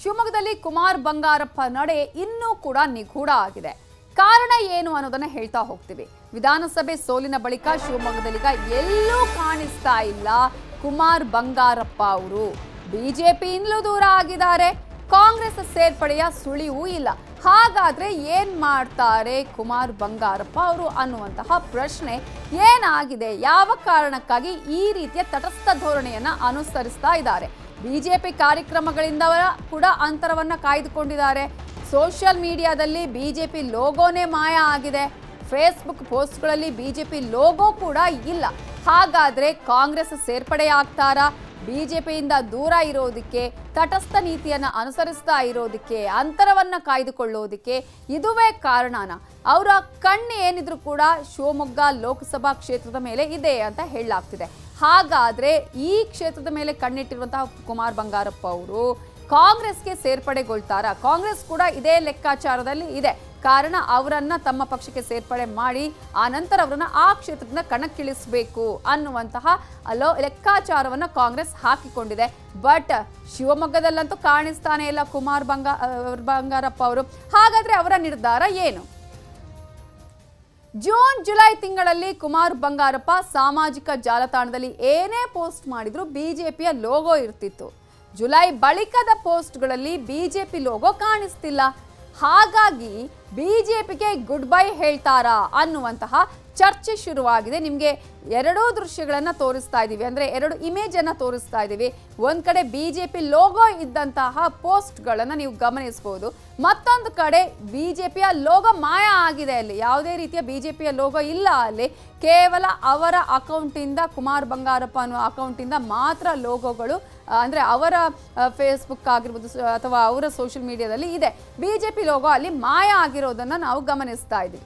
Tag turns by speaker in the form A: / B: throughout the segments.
A: ಶಿವಮೊಗ್ಗದಲ್ಲಿ ಕುಮಾರ್ ಬಂಗಾರಪ್ಪ ನಡೆ ಇನ್ನೂ ಕೂಡ ನಿಗೂಢ ಆಗಿದೆ ಕಾರಣ ಏನು ಅನ್ನೋದನ್ನ ಹೇಳ್ತಾ ಹೋಗ್ತೀವಿ ವಿಧಾನಸಭೆ ಸೋಲಿನ ಬಳಿಕ ಶಿವಮೊಗ್ಗದಲ್ಲೀಗ ಎಲ್ಲೂ ಕಾಣಿಸ್ತಾ ಇಲ್ಲ ಕುಮಾರ್ ಬಂಗಾರಪ್ಪ ಅವರು ಬಿಜೆಪಿಯಿಂದಲೂ ದೂರ ಆಗಿದ್ದಾರೆ ಕಾಂಗ್ರೆಸ್ ಸೇರ್ಪಡೆಯ ಸುಳಿವೂ ಇಲ್ಲ ಹಾಗಾದ್ರೆ ಏನ್ ಮಾಡ್ತಾರೆ ಕುಮಾರ್ ಬಂಗಾರಪ್ಪ ಅವರು ಅನ್ನುವಂತಹ ಪ್ರಶ್ನೆ ಏನಾಗಿದೆ ಯಾವ ಕಾರಣಕ್ಕಾಗಿ ಈ ರೀತಿಯ ತಟಸ್ಥ ಧೋರಣೆಯನ್ನ ಅನುಸರಿಸ್ತಾ ಇದ್ದಾರೆ ಬಿಜೆಪಿ ಕಾರ್ಯಕ್ರಮಗಳಿಂದ ಕೂಡ ಅಂತರವನ್ನ ಕಾಯ್ದುಕೊಂಡಿದ್ದಾರೆ ಸೋಷಿಯಲ್ ಮೀಡಿಯಾದಲ್ಲಿ ಬಿಜೆಪಿ ಲೋಗೋನೇ ಮಾಯ ಆಗಿದೆ ಫೇಸ್ಬುಕ್ ಪೋಸ್ಟ್ಗಳಲ್ಲಿ ಬಿಜೆಪಿ ಲೋಗೋ ಕೂಡ ಇಲ್ಲ ಹಾಗಾದ್ರೆ ಕಾಂಗ್ರೆಸ್ ಸೇರ್ಪಡೆ ಆಗ್ತಾರಾ ಬಿಜೆಪಿಯಿಂದ ದೂರ ಇರೋದಕ್ಕೆ ತಟಸ್ಥ ನೀತಿಯನ್ನ ಅನುಸರಿಸ್ತಾ ಇರೋದಕ್ಕೆ ಅಂತರವನ್ನ ಕಾಯ್ದುಕೊಳ್ಳೋದಕ್ಕೆ ಇದುವೇ ಕಾರಣನ ಅವರ ಕಣ್ಣು ಏನಿದ್ರು ಕೂಡ ಶಿವಮೊಗ್ಗ ಲೋಕಸಭಾ ಕ್ಷೇತ್ರದ ಮೇಲೆ ಇದೆ ಅಂತ ಹೇಳಲಾಗ್ತಿದೆ ಹಾಗಾದ್ರೆ ಈ ಕ್ಷೇತ್ರದ ಮೇಲೆ ಕಣ್ಣಿಟ್ಟಿರುವಂತಹ ಕುಮಾರ್ ಬಂಗಾರಪ್ಪ ಅವರು ಕಾಂಗ್ರೆಸ್ಗೆ ಸೇರ್ಪಡೆಗೊಳ್ತಾರ ಕಾಂಗ್ರೆಸ್ ಕೂಡ ಇದೇ ಲೆಕ್ಕಾಚಾರದಲ್ಲಿ ಇದೆ ಕಾರಣ ಅವರನ್ನ ತಮ್ಮ ಪಕ್ಷಕ್ಕೆ ಸೇರ್ಪಡೆ ಮಾಡಿ ಆ ನಂತರ ಅವರನ್ನ ಆ ಕ್ಷೇತ್ರದಿಂದ ಕಣಕ್ಕಿಳಿಸಬೇಕು ಅನ್ನುವಂತಹ ಅಲೋ ಲೆಕ್ಕಾಚಾರವನ್ನ ಕಾಂಗ್ರೆಸ್ ಹಾಕಿಕೊಂಡಿದೆ ಬಟ್ ಶಿವಮೊಗ್ಗದಲ್ಲಂತೂ ಕಾಣಿಸ್ತಾನೆ ಇಲ್ಲ ಕುಮಾರ್ ಬಂಗಾ ಬಂಗಾರಪ್ಪ ಅವರು ಹಾಗಾದ್ರೆ ಅವರ ನಿರ್ಧಾರ ಏನು ಜೂನ್ ಜುಲೈ ತಿಂಗಳಲ್ಲಿ ಕುಮಾರ್ ಬಂಗಾರಪ್ಪ ಸಾಮಾಜಿಕ ಜಾಲತಾಣದಲ್ಲಿ ಏನೇ ಪೋಸ್ಟ್ ಮಾಡಿದ್ರು ಬಿಜೆಪಿಯ ಲೋಗೋ ಇರ್ತಿತ್ತು ಜುಲೈ ಬಳಿಕದ ಪೋಸ್ಟ್ಗಳಲ್ಲಿ ಬಿಜೆಪಿ ಲೋಗೋ ಕಾಣಿಸ್ತಿಲ್ಲ ಹಾಗಾಗಿ ಬಿಜೆಪಿಗೆ ಗುಡ್ ಬೈ ಹೇಳ್ತಾರಾ ಅನ್ನುವಂತಹ ಚರ್ಚೆ ಶುರುವಾಗಿದೆ ನಿಮಗೆ ಎರಡೂ ದೃಶ್ಯಗಳನ್ನು ತೋರಿಸ್ತಾ ಇದ್ದೀವಿ ಅಂದರೆ ಎರಡು ಇಮೇಜನ್ನು ತೋರಿಸ್ತಾ ಇದ್ದೀವಿ ಒಂದು ಕಡೆ ಬಿ ಜೆ ಪಿ ಲೋಗೋ ಇದ್ದಂತಹ ಪೋಸ್ಟ್ಗಳನ್ನು ನೀವು ಗಮನಿಸ್ಬೋದು ಮತ್ತೊಂದು ಕಡೆ ಬಿ ಜೆ ಪಿಯ ಲೋಗೋ ಮಾಯ ಆಗಿದೆ ಅಲ್ಲಿ ಯಾವುದೇ ರೀತಿಯ ಬಿ ಜೆ ಪಿಯ ಲೋಗೋ ಇಲ್ಲ ಅಲ್ಲಿ ಕೇವಲ ಅವರ ಅಕೌಂಟಿಂದ ಕುಮಾರ್ ಬಂಗಾರಪ್ಪ ಅನ್ನೋ ಅಕೌಂಟಿಂದ ಮಾತ್ರ ಲೋಗೋಗಳು ಅಂದರೆ ಅವರ ಫೇಸ್ಬುಕ್ ಆಗಿರ್ಬೋದು ಸ- ಅಥವಾ ಅವರ ಸೋಷಿಯಲ್ ಮೀಡಿಯಾದಲ್ಲಿ ಇದೆ ಬಿ ಜೆ ಪಿ ಲೋಗೋ ಅಲ್ಲಿ ಮಾಯ ಆಗಿರೋದನ್ನು ನಾವು ಗಮನಿಸ್ತಾ ಇದ್ದೀವಿ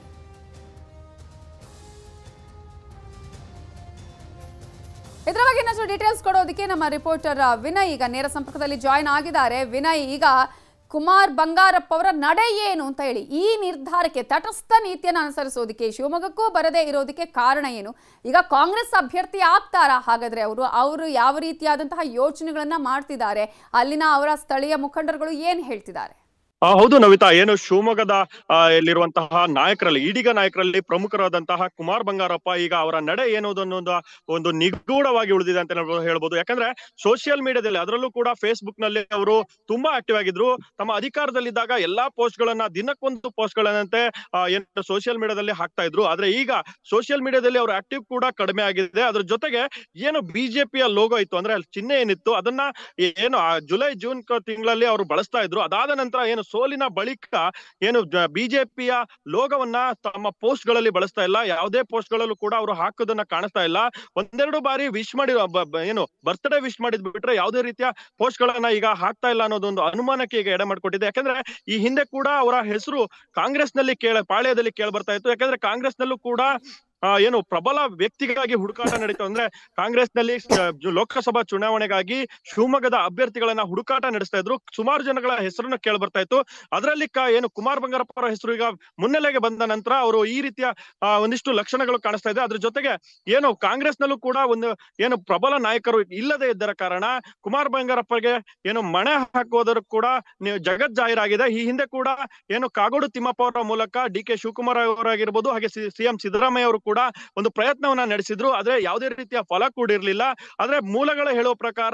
A: ಇದರ ಬಗ್ಗೆ ಇನ್ನಷ್ಟು ಡೀಟೇಲ್ಸ್ ಕೊಡೋದಕ್ಕೆ ನಮ್ಮ ರಿಪೋರ್ಟರ್ ವಿನಯ್ ಈಗ ನೇರ ಸಂಪರ್ಕದಲ್ಲಿ ಜಾಯ್ನ್ ಆಗಿದ್ದಾರೆ ವಿನಯ್ ಈಗ ಕುಮಾರ್ ಬಂಗಾರಪ್ಪ ಅವರ ನಡೆ ಏನು ಅಂತ ಹೇಳಿ ಈ ನಿರ್ಧಾರಕ್ಕೆ ತಟಸ್ಥ ನೀತಿಯನ್ನು ಅನುಸರಿಸೋದಕ್ಕೆ ಶಿವಮೊಗ್ಗಕ್ಕೂ ಬರದೇ ಇರೋದಕ್ಕೆ ಕಾರಣ ಏನು ಈಗ ಕಾಂಗ್ರೆಸ್ ಅಭ್ಯರ್ಥಿ ಆಗ್ತಾರಾ ಹಾಗಾದ್ರೆ ಅವರು ಅವರು ಯಾವ ರೀತಿಯಾದಂತಹ ಯೋಚನೆಗಳನ್ನ ಮಾಡ್ತಿದ್ದಾರೆ ಅಲ್ಲಿನ ಅವರ ಸ್ಥಳೀಯ ಮುಖಂಡರುಗಳು ಏನ್ ಹೇಳ್ತಿದ್ದಾರೆ
B: ಆ, ಹೌದು ನವಿತಾ ಏನು ಶಿವಮೊಗ್ಗದ ಆ, ಯಲ್ಲಿರುವಂತಹ ನಾಯಕರಲ್ಲಿ ಈಡಿಗ ನಾಯಕರಲ್ಲಿ ಪ್ರಮುಖರಾದಂತಹ ಕುಮಾರ್ ಬಂಗಾರಪ್ಪ ಈಗ ಅವರ ನಡೆ ಏನು ಅನ್ನೋದು ಒಂದು ನಿಗೂಢವಾಗಿ ಉಳಿದಿದೆ ಅಂತ ಹೇಳ್ಬೋದು- ಹೇಳ್ಬೋದು ಯಾಕಂದ್ರೆ ಸೋಷಿಯಲ್ ಮೀಡಿಯಾದಲ್ಲಿ ಅದರಲ್ಲೂ ಕೂಡ ಫೇಸ್ಬುಕ್ ನಲ್ಲಿ ಅವರು ತುಂಬಾ ಆಕ್ಟಿವ್ ಆಗಿದ್ರು ತಮ್ಮ ಅಧಿಕಾರದಲ್ಲಿದ್ದಾಗ ಎಲ್ಲಾ ಪೋಸ್ಟ್ ಗಳನ್ನ ದಿನಕ್ಕೊಂದು ಪೋಸ್ಟ್ ಗಳನ್ನಂತೆ ಆ, ಏನು ಸೋಷಿಯಲ್ ಮೀಡಿಯಾದಲ್ಲಿ ಹಾಕ್ತಾ ಇದ್ರು ಆದ್ರೆ ಈಗ ಸೋಷಿಯಲ್ ಮೀಡಿಯಾದಲ್ಲಿ ಅವ್ರ ಆಕ್ಟಿವ್ ಕೂಡ ಕಡಿಮೆ ಆಗಿದೆ ಅದ್ರ ಜೊತೆಗೆ ಏನು ಬಿಜೆಪಿಯ ಲೋಗೋ ಇತ್ತು ಅಂದ್ರೆ ಅಲ್ಲಿ ಚಿಹ್ನೆ ಏನಿತ್ತು ಅದನ್ನ ಏನು ಆ ಜುಲೈ ಜೂನ್ ಕ- ತಿಂಗಳಲ್ಲಿ ಅವರು ಬಳಸ್ತಾ ಇದ್ರು ಅದಾದ ನಂತರ ಏನು ಸೋಲಿನ ಬಳಿಕ ಏನು ಬಿಜೆಪಿಯ ಲೋಗವನ್ನ ತಮ್ಮ ಪೋಸ್ಟ್ ಗಳಲ್ಲಿ ಬಳಸ್ತಾ ಇಲ್ಲ ಯಾವುದೇ ಪೋಸ್ಟ್ ಗಳಲ್ಲೂ ಕೂಡ ಅವರು ಹಾಕೋದನ್ನ ಕಾಣಿಸ್ತಾ ಇಲ್ಲ ಒಂದೆರಡು ಬಾರಿ ವಿಶ್ ಮಾಡಿ ಬ- ಬ- ಏನು ಬರ್ತ್ಡೇ ವಿಶ್ ಮಾಡಿದ್ ಬಿಟ್ರೆ ಯಾವುದೇ ರೀತಿಯ ಪೋಸ್ಟ್ ಗಳನ್ನ ಈಗ ಹಾಕ್ತಾ ಇಲ್ಲ ಅನ್ನೋದೊಂದು ಅನುಮಾನಕ್ಕೆ ಈಗ ಎಡೆ ಮಾಡ್ಕೊಟ್ಟಿದೆ ಯಾಕಂದ್ರೆ ಈ ಹಿಂದೆ ಕೂಡ ಅವರ ಹೆಸರು ಕಾಂಗ್ರೆಸ್ ನಲ್ಲಿ ಕೇಳ ಪಾಳ್ಯದಲ್ಲಿ ಕೇಳ ಬರ್ತಾ ಇತ್ತು ಯಾಕಂದ್ರೆ ಕಾಂಗ್ರೆಸ್ ನಲ್ಲೂ ಕೂಡ ಆ, ಏನು ಪ್ರಬಲ ವ್ಯಕ್ತಿಗಾಗಿ ಹುಡುಕಾಟ ನಡೀತು ಅಂದ್ರೆ ಕಾಂಗ್ರೆಸ್ ನಲ್ಲಿ ಲೋಕಸಭಾ ಚುನಾವಣೆಗಾಗಿ ಶಿವಮೊಗ್ಗದ ಅಭ್ಯರ್ಥಿಗಳನ್ನ ಹುಡುಕಾಟ ನಡೆಸ್ತಾ ಇದ್ರು ಸುಮಾರು ಜನಗಳ ಹೆಸರನ್ನ ಕೇಳಿ ಬರ್ತಾ ಇತ್ತು ಅದರಲ್ಲಿ ಕ- ಏನು ಕುಮಾರ್ ಬಂಗಾರಪ್ಪ ಅವರ ಹೆಸರು ಈಗ ಮುನ್ನೆಲೆಗೆ ಬಂದ ನಂತರ ಅವರು ಈ ರೀತಿಯ ಆ, ಒಂದಿಷ್ಟು ಲಕ್ಷಣಗಳು ಕಾಣಿಸ್ತಾ ಇದೆ ಅದ್ರ ಜೊತೆಗೆ ಏನು ಕಾಂಗ್ರೆಸ್ ನಲ್ಲೂ ಕೂಡ ಒಂದು ಏನು ಪ್ರಬಲ ನಾಯಕರು ಇಲ್ಲದೆ ಇದ್ದರ ಕಾರಣ ಕುಮಾರ್ ಬಂಗಾರಪ್ಪಗೆ ಏನು ಮಣೆ ಹಾಕೋದ್ರ ಕೂಡ ನೀವು ಜಗತ್ ಜಾಹೀರಾಗಿದೆ ಈ ಹಿಂದೆ ಕೂಡ ಏನು ಕಾಗೋಡು ತಿಮ್ಮಪ್ಪ ಅವರ ಮೂಲಕ ಡಿ ಕೆ ಶಿವಕುಮಾರ್ ಅವರಾಗಿರ್ಬೋದು ಹಾಗೆ ಸಿಎಂ ಸಿದ್ದರಾಮಯ್ಯ ಅವರು ಕೂಡ ಒಂದು ಪ್ರಯತ್ನವನ್ನ ನಡೆಸಿದ್ರು ಆದ್ರೆ ಯಾವುದೇ ರೀತಿಯ ಫಲ ಕೂಡಿರ್ಲಿಲ್ಲ ಆದ್ರೆ ಮೂಲಗಳ ಹೇಳುವ ಪ್ರಕಾರ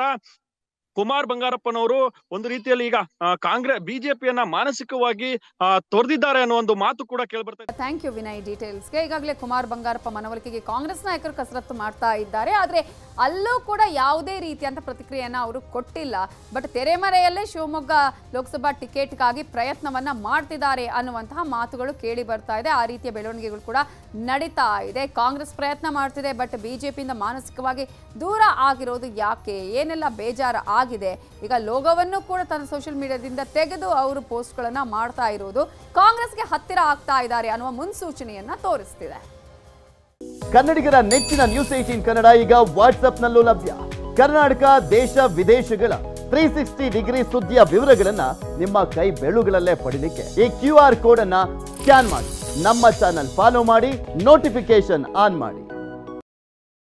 B: ಕುಮಾರ್ ಬಂಗಾರಪ್ಪನವರು ಒಂದು ರೀತಿಯಲ್ಲಿ ಈಗ ಕಾಂಗ್ರೆಸ್ ಬಿಜೆಪಿಯನ್ನ ಮಾನಸಿಕವಾಗಿ ಆ, ತೊರೆದಿದ್ದಾರೆ ಅನ್ನೋ ಒಂದು ಮಾತು ಕೂಡ ಕೇಳ್ಬರ್ತಾ ಇದೆ
A: ಥ್ಯಾಂಕ್ ಯು ವಿನಯ್ ಡೀಟೇಲ್ಸ್ಗೆ ಈಗಾಗಲೇ ಕುಮಾರ್ ಬಂಗಾರಪ್ಪ ಮನವೊಲಿಕೆಗೆ ಕಾಂಗ್ರೆಸ್ ನಾಯಕರು ಕಸರತ್ತು ಮಾಡ್ತಾ ಇದ್ದಾರೆ ಆದರೆ ಅಲ್ಲೂ ಕೂಡ ಯಾವುದೇ ರೀತಿಯಂತ ಪ್ರತಿಕ್ರಿಯೆಯನ್ನ ಅವರು ಕೊಟ್ಟಿಲ್ಲ ಬಟ್ ತೆರೆಮರೆಯಲ್ಲೇ ಶಿವಮೊಗ್ಗ ಲೋಕಸಭಾ ಟಿಕೆಟ್ಗಾಗಿ ಪ್ರಯತ್ನವನ್ನ ಮಾಡ್ತಿದ್ದಾರೆ ಅನ್ನುವಂತಹ ಮಾತುಗಳು ಕೇಳಿ ಬರ್ತಾ ಇದೆ ಆ ರೀತಿಯ ಬೆಳವಣಿಗೆಗಳು ಕೂಡ ನಡೀತಾ ಇದೆ ಕಾಂಗ್ರೆಸ್ ಪ್ರಯತ್ನ ಮಾಡ್ತಿದೆ ಬಟ್ ಬಿಜೆಪಿಯಿಂದ ಮಾನಸಿಕವಾಗಿ ದೂರ ಆಗಿರೋದು ಯಾಕೆ ಏನೆಲ್ಲ ಬೇಜಾರ ಆಗಿದೆ ಈಗ ಲೋಗೋವನ್ನು ಕೂಡ ತನ್ನ ಸೋಷಿಯಲ್ ಮೀಡಿಯಾದಿಂದ ತೆಗೆದು ಅವರು ಪೋಸ್ಟ್ಗಳನ್ನ ಮಾಡ್ತಾ ಇರೋದು ಕಾಂಗ್ರೆಸ್ಗೆ ಹತ್ತಿರ ಆಗ್ತಾ ಇದ್ದಾರೆ ಅನ್ನುವ ಮುನ್ಸೂಚನೆಯನ್ನ ತೋರಿಸ್ತಿದೆ
C: ಕನ್ನಡಿಗರ ನೆಚ್ಚಿನ ನ್ಯೂಸ್ ಏಟೀನ್ ಕನ್ನಡ ಈಗ ವಾಟ್ಸ್ಆಪ್ನಲ್ಲೂ ಲಭ್ಯ ಕರ್ನಾಟಕ ದೇಶ ವಿದೇಶಗಳ ತ್ರೀ ಸಿಕ್ಸ್ಟಿ ಡಿಗ್ರಿ ಸುದ್ದಿಯ ವಿವರಗಳನ್ನ ನಿಮ್ಮ ಕೈ ಬೆಳುಗಳಲ್ಲೇ ಪಡಿಲಿಕ್ಕೆ ಈ ಕ್ಯೂ ಆರ್ ಕೋಡ್ ಅನ್ನ ಸ್ಕ್ಯಾನ್ ಮಾಡಿ ನಮ್ಮ ಚಾನಲ್ ಫಾಲೋ ಮಾಡಿ ನೋಟಿಫಿಕೇಶನ್ ಆನ್ ಮಾಡಿ